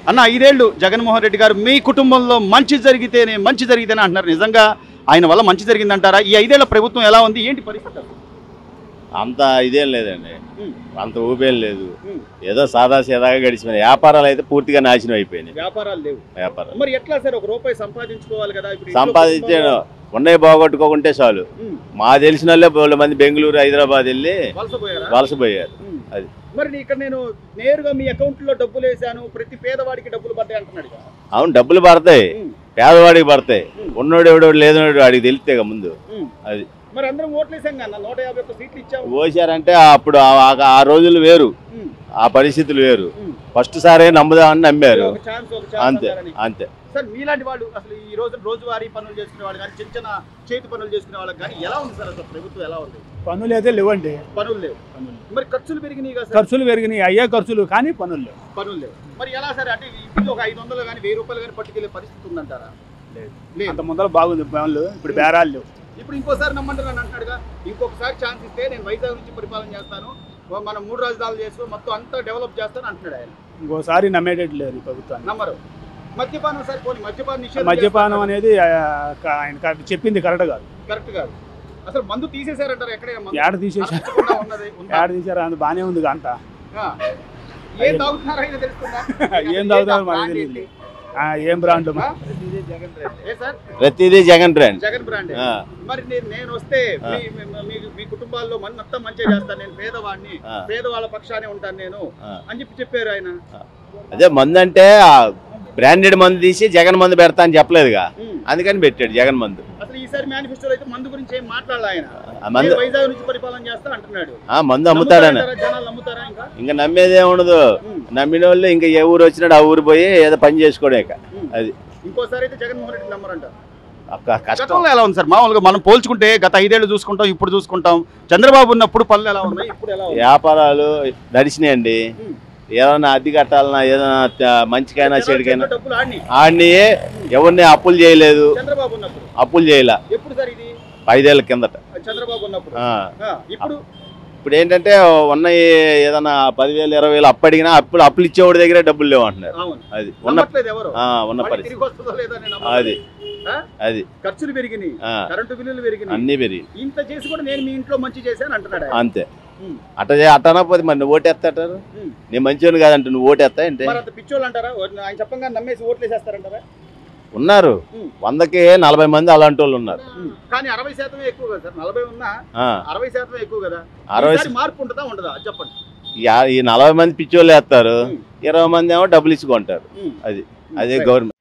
అన్న ఐదేళ్లు జగన్మోహన్ రెడ్డి గారు మీ కుటుంబంలో మంచి జరిగితేనే మంచి జరిగితేనే అంటున్నారు నిజంగా ఆయన వల్ల మంచి జరిగిందంటారా ఈ ఐదేళ్ల ప్రభుత్వం ఎలా ఉంది ఏంటి పరిస్థితి అసలు? అంత ఇదేం లేదండి ఉమ్, అంత ఊపేం లేదు ఉమ్. ఏదో సాదా సీదాగా గడిచిపోయినాయి వ్యాపారాలు అయితే పూర్తిగా నాశనం అయిపోయినాయి వ్యాపారాలు లేవు వ్యాపారాలు మరి ఎట్లా సార్ ఒక రూపాయి సంపాదించుకోవాలి కదా ఇప్పుడు ఇంట్లో సంపాదించే కుటుంబంలో- ఉన్నాయి పోగొట్టుకోకుంటే చాలు ఉమ్, మా తెలిసిన వాళ్ళే బోలెడు మంది బెంగళూరు హైదరాబాద్ వెళ్ళి వలసపోయారా వలసపోయారు ఉమ్. అది. మరి నీ- ఇక్కడ నేను నేరుగా మీ అకౌంట్ లో డబ్బులు వేసాను ప్రతి పేదవాడికి డబ్బులు పడ్డాయి అంటున్నాడు కదా. అవును డబ్బులు పడతాయి ఉమ్, పేదవాడికి పడతాయి ఉమ్. ఉన్నోడు ఎవడోడు లేదోడు వాడికి తెలిస్తే ఇక ముందు ఉమ్. అది. మరి అందరం ఓట్లేసాం కదా నూట యాభై ఒక్క సీట్లు ఇచ్చాము పోసారంటే అప్పుడు ఆ- ఆ- ఆ రోజులు వేరు ఉమ్, ఆ పరిస్థితులు వేరు ఉమ్. ఫస్ట్ సారే నమ్ముదామని నమ్మారు ఒక ఛాన్స్ ఒక ఛాన్స్ అంతే అన్నారని. అంతే సార్ మీలాంటి వాళ్ళు అసలు ఈ రోజు రోజువారీ పనులు చేసుకునే వాళ్ళు కానీ చిన్న చిన్న చేతి పనులు చేసుకునే వాళ్ళకి కానీ ఎలా ఉంది సార్ అసలు ప్రభుత్వం ఎలా ఉంది పనులు అయితే లేవండి పనులు లేవు మరి ఖర్చులు పెరిగినాయి కదా సార్ ఖర్చులు పెరిగినాయి అయ్యే ఖర్చులు కానీ పనులు లేవు పనులు లేవు మరి ఎలా సార్ అంటే ఇప్పుడు ఒక ఐదు వందలు కానీ వెయ్యి రూపాయలు కానీ పట్టుకెళ్ళే పరిస్థితి ఉందంటారా లేదు. లేదు అంత ముందర బాగుంది పనులు ఇప్పుడు బేరాలు లేవు ఇప్పుడు ఇంకోసారి నమ్మంటారు అని అంటున్నాడుగా ఇంకొకసారి ఛాన్స్ ఇస్తే నేను వైజాగ్ నుంచి పరిపాలన చేస్తాను ఓ మనం మూడు రాజధానులు చేసుకుని మొత్తం అంతా డెవలప్ చేస్తాను అంటున్నాడు ఆయన ఇంకోసారి నమ్మేటట్టు లేదు ఈ ప్రభుత్వాన్ని నమ్మరు మద్యపానం సార్ పోనీ మద్యపానం నిషేధం మద్యపానం అనేది ఆ, క- ఆయన క- చెప్పింది కరెక్ట్ కాదు కరెక్ట్ కాదు అసలు మందు తీసేశారంటారు ఎక్కడైనా మందు ఏడ తీసేసారు అరచకుండా ఉన్నది ఉందా? ఏడ తీసారు అంత బాగానే ఉంది అంట ఆ. ఏం తాగుతున్నారో అయినా తెలుస్తుందా ఏం తాగుతారో మనకి బ్రాండ్ తెలియదు ఏంటి? ఆ, ఏం బ్రాండ్ ఆ? ఏ సార్ ప్రతిదీ జగన్ ట్రెండ్ జగన్ బ్రాండ్ ఆ, మరి నేను నేను వస్తే ఆ. మీ- మీ- మీ- మీ కుటుంబాల్లో మన మొత్తం మంచిగా చేస్తాను నేను పేదవాడిని ఆ. పేదవాళ్ళ పక్షానే ఉంటాను నేను ఆ. అని చెప్పి చెప్పారు ఆయన అదే మందు అంటే బ్రాండెడ్ మందు తీసి జగన్ మందు పెడతా అని చెప్పలేదుగా ఉమ్. అందుకని పెట్టాడు జగన్ మందు అసలు ఈసారి మేనిఫెస్టోలో అయితే మందు గురించి ఏం మాట్లాడాలి ఆయన ఆ మందు నేను వైజాగ్ నుంచి పరిపాలన చేస్తా అంటున్నాడు ఆ మందు అమ్ముతాడని నమ్ముతారంటారా? జనాలు నమ్ముతారా ఇంకా ఇంకా నమ్మేదే ఉండదు ఉమ్. నమ్మిన వాళ్ళు ఇంకా ఏ ఊరు వచ్చినాడు ఆ ఊరు పోయి ఏదో పని చేసుకోవడం ఇక ఉమ్. అది ఇంకోసారి అయితే జగన్మోహన్ రెడ్డి నమ్మరంట అక్క- కష్టం గతంలో ఎలా ఉంది సార్ మామూలుగా మనం పోల్చుకుంటే గత ఐదేళ్లు చూసుకుంటాం ఇప్పుడు చూసుకుంటాం చంద్రబాబు ఉన్నప్పుడు పనులు ఎలా ఉన్నాయి ఇప్పుడు ఎలా ఉన్నాయి వ్యాపారాలు నడిచినాయండి ఉమ్. ఏదైనా అద్దె కట్టాలన్నా ఏదైనా త- మంచికైనా జనాలు చెడుకైనా చేతిలో డబ్బులు ఆడినాయి ఆడిని ఎవరిని అప్పులు చేయలేదు చంద్రబాబు ఉన్నప్పుడు అప్పులు చేయలే ఎప్పుడు సార్ ఇది ఐదేళ్ల కిందట చంద్రబాబు ఉన్నప్పుడు ఆ. ఆ, ఇప్పుడు ఇప్పుడు ఏంటంటే ఉన్నాయి ఏదైనా పదివేలు ఇరవై వేలు అప్పు అడిగినా అప్పులు అప్పులు ఇచ్చేవాడి దగ్గరే డబ్బులు లేవు అంటున్నారు అవును అది ఉన్న నమ్మట్లేదు ఎవరు ఆ, ఉన్న మళ్ళీ పరిస్థితి తిరిగి వస్తుందో లేదో నేను నమ్మను. అది ఆ? అది ఖర్చులు పెరిగినాయి ఆ, కరెంటు బిల్లులు పెరిగినాయి అన్నీ పెరిగి ఇంత చేసి కూడా నేను మీ ఇంట్లో మంచి చేశాను అంటున్నాడు ఆయన. అంతే ఉమ్. అట్ట అట్ట అనకపోతే మరి నువ్వు ఓటేస్తాటారు ఉమ్. నేను మంచివాడిని కాదంటే నువ్వు ఓటేస్తా అంటే మరి అంత పిచ్చోళ్ళు అంటారా ఓ- ఆయన చెప్పంగా నమ్మేసి ఓట్లు వేసేస్తారంటారా ఉన్నారు ఉమ్. వందకి నలభై మంది అలాంటి వాళ్ళు ఉన్నారు ఉమ్. కానీ అరవై శాతమే ఎక్కువ కదా సార్ నలభై ఉన్నా ఆ, అరవై శాతమే ఎక్కువ కదా అరవై ఈసారి మార్పు ఉంటుందా ఉండదా అది చెప్పండి ఈ- ఈ నలభై మంది పిచ్చోళ్ళు వేస్తారు ఉమ్. ఇరవై మంది ఏమో డబ్బులు ఇచ్చుకుంటారు ఉమ్. అది ఉమ్. అదే రైట్. గవర్నమెంట్